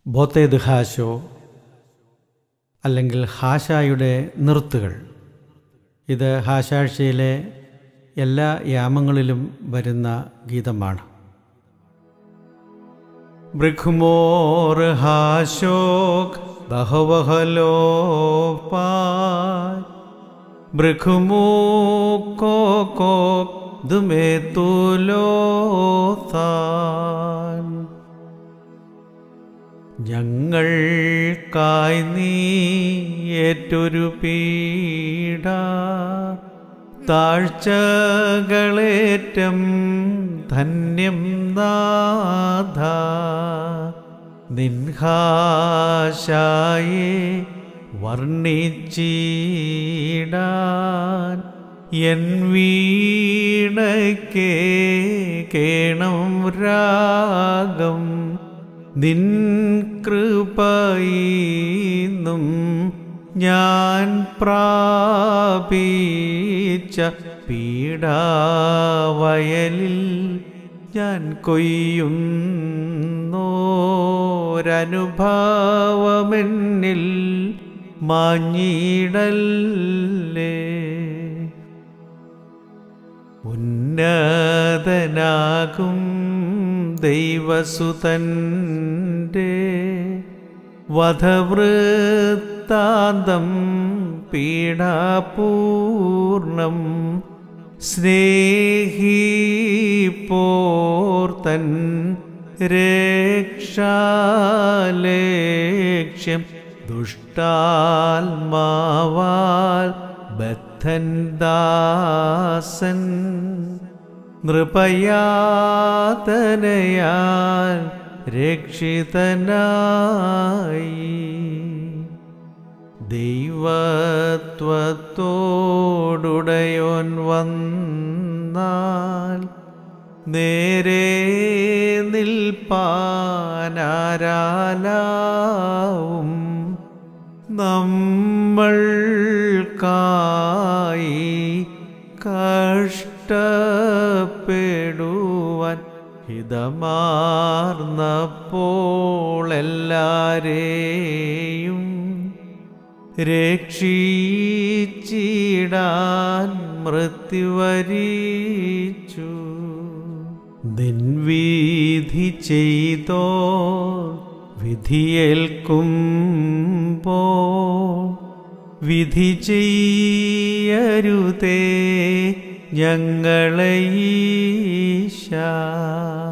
ബോത്തേദ് ഹാശോ അല്ലെങ്കിൽ ഹാഷായുടെ നിർത്തുകൾ ഇത് ഹാഷാഴ്ചയിലെ എല്ലാ യാമങ്ങളിലും വരുന്ന ഗീതമാണ് ബൃഖുമോർ ഹാശോക് ബഹവഹലോ ബൃഖുമൂക്കോ ദുമേ തുലോ താൻ ഞങ്ങൾക്കായി നീ ഏറ്റൊരു പീഡ താഴ്ചകളേറ്റം ധന്യം നാഥ നിൻഹാശായെ വർണ്ണിച്ചിടാൻ എൻ വീണയ്ക്കേ കേണം രാഗം നിൻ കൃപയിന്നും ഞാൻ പ്രാപിച്ച പീഡാവയലിൽ ഞാൻ കൊയ്യുന്നോരനുഭവമെന്നിൽ മാഞ്ഞിടല്ലേ ഉന്നതനാകും ദൈവസുതൻ്റെ വധവൃത്താന്തം പീഡാപൂർണം സ്നേഹിപ്പോർത്തൻ രക്ഷാലേക്ഷ്യം ദുഷ്ടാത്മാവാൽ ബദ്ധൻ ദാസൻ നൃപയാതനയാൽ രക്ഷിതനായി ദൈവത്വത്തോടുടയോൻ വന്നാൽ നേരെ നിൽപ്പാനാരാലാവും നമ്മൾക്കായി കഷ്ടപ്പെടുവാൻ ഹിതമാർന്നപ്പോളെല്ലാരെയും രക്ഷിച്ചിടാൻ മൃത്യുവരിച്ചു നിൻവിധി ചെയ്തോ വിധിയേൽക്കുമ്പോ വിധി ചെയ്യരുതേ ഞങ്ങളെ ഈശ